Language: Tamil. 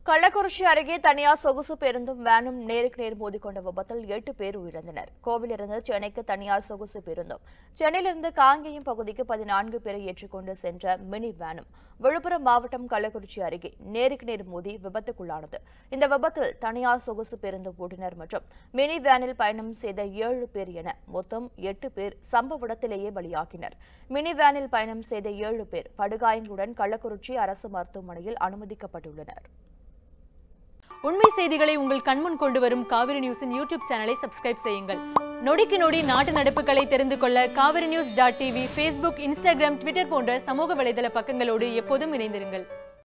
கள்ளக்குறிச்சி அருகே தனியார் சொகுசு பேருந்தும் வேனும் நேருக்கு நேர் மோதிக்கொண்ட விபத்தில் எட்டு பேர் உயிரிழந்தனர் கோவிலிருந்து சென்னைக்கு தனியார் சொகுசு பேருந்தும் சென்னையிலிருந்து காங்கேயம் பகுதிக்கு பதினான்கு பேரை ஏற்றிக்கொண்டு சென்ற மினி வேனும் விழுப்புரம் மாவட்டம் கள்ளக்குறிச்சி அருகே நேருக்கு நேர் மோதி விபத்துக்குள்ளானது இந்த விபத்தில் தனியார் சொகுசு பேருந்து ஓட்டுநர் மற்றும் மினி வேனில் பயணம் செய்த ஏழு பேர் என மொத்தம் எட்டு பேர் சம்பவ இடத்திலேயே பலியாகினர் மினி வேனில் பயணம் செய்த ஏழு பேர் படுகாயங்களுடன் கள்ளக்குறிச்சி அரசு மருத்துவமனையில் அனுமதிக்கப்பட்டுள்ளனர் உண்மை செய்திகளை உங்கள் கண்முன் கொண்டு வரும் காவிரி நியூஸின் யூடியூப் சேனலை சப்ஸ்கிரைப் செய்யுங்கள் நொடிக்கு நொடி நாட்டு நடப்புகளை தெரிந்து கொள்ள Kaveri news dot TV Facebook Instagram Twitter போன்ற சமூக வலைதள பக்கங்களோடு எப்போதும் இணைந்திருங்கள்